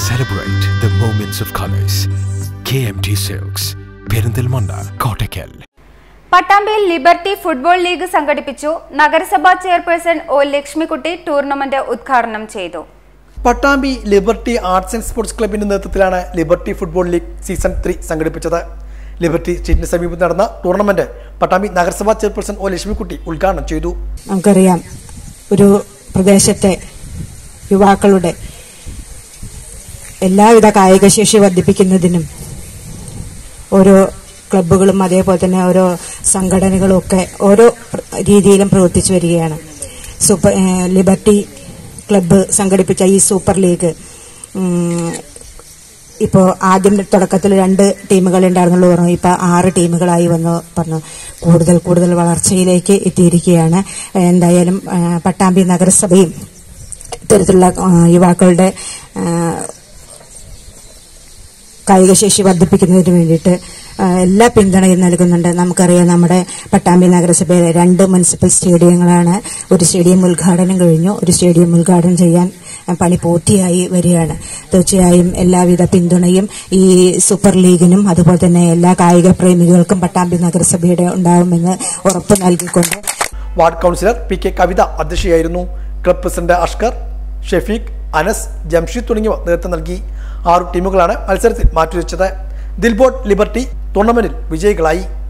Celebrate the moments of colors. KMT Silks, Perinthalmanna Kottakkal പട്ടാമ്പിയിൽ Liberty football league സംഘടിപ്പിച്ചു നഗരസഭാ chairperson O Lakshmikutty tournament ഉദ്ഘാടനം ചെയ്തു Pattambi Liberty arts and sports ക്ലബിന്റെ നേതൃത്വത്തിലാണ് Liberty football league season three സംഘടിപ്പിച്ചത് ലിബർട്ടി സ്ട്രീറ്റിന് സമീപത്ത് നടന്ന ടൂർണമെന്റ് പട്ടാമ്പി നഗരസഭാ ചെയർപേഴ്സൺ ഒ ലക്ഷ്മിക്കുട്ടി ഉദ്ഘാടനം ചെയ്തു നമുക്കറിയാം ഒരു പ്രദേശത്തെ യുവാക്കളുടെ എല്ലാവിധ കായികശേഷി വർദ്ധിപ്പിക്കുന്നതിനും ഓരോ ക്ലബ്ബുകളും അതേപോലെ തന്നെ ഓരോ സംഘടനകളും ഒക്കെ ഓരോ പ്ര- രീതിയിലും പ്രവർത്തിച്ചു വരികയാണ് സൂപ്പർ ഏഹ് ലിബർട്ടി ക്ലബ്ബ് സംഘടിപ്പിച്ച ഈ സൂപ്പർ ലീഗ് ഉം, ഇപ്പോൾ ആദ്യം തുടക്കത്തിൽ രണ്ട് ടീമുകൾ ഉണ്ടായിരുന്നുള്ളൂ പറഞ്ഞു ഇപ്പോൾ ആറ് ടീമുകളായി വന്നു പറഞ്ഞു കൂടുതൽ കൂടുതൽ വളർച്ചയിലേക്ക് എത്തിയിരിക്കുകയാണ് എന്തായാലും ആ, പട്ടാമ്പി നഗരസഭയും ഇത്തരത്തിലുള്ള ആ, യുവാക്കളുടെ ആ, കായികശേഷി വർദ്ധിപ്പിക്കുന്നതിന് വേണ്ടിയിട്ട് ആ, എല്ലാ പിന്തുണയും നൽകുന്നുണ്ട് നമുക്കറിയാം നമ്മുടെ പട്ടാമ്പി നഗരസഭയിലെ രണ്ട് മുനിസിപ്പൽ സ്റ്റേഡിയങ്ങളാണ് ഒരു സ്റ്റേഡിയം ഉദ്ഘാടനം കഴിഞ്ഞു ഒരു സ്റ്റേഡിയം ഉദ്ഘാടനം ചെയ്യാൻ ആ, പണി പൂർത്തിയായി വരികയാണ് തീർച്ചയായും എല്ലാവിധ പിന്തുണയും ഈ സൂപ്പർ ലീഗിനും അതുപോലെ തന്നെ എല്ലാ കായിക പ്രേമികൾക്കും പട്ടാമ്പി നഗരസഭയുടെ ഉണ്ടാകുമെന്ന് ഉറപ്പ് നൽകിക്കൊണ്ട് ward councillor P K Kavitha അധ്യക്ഷയായിരുന്നു ക്ലബ് പ്രസിഡന്റ് അഷ്കർ ഷെഫീഖ് അനസ് ജംഷീദ് തുടങ്ങിയവർ നേതൃത്വം നൽകി ആറു ടീമുകളാണ് മത്സരത്തിൽ മാറ്റിവെച്ചത് ദിൽബോട്ട് ലിബർട്ടി ടൂർണമെന്റിൽ വിജയികളായി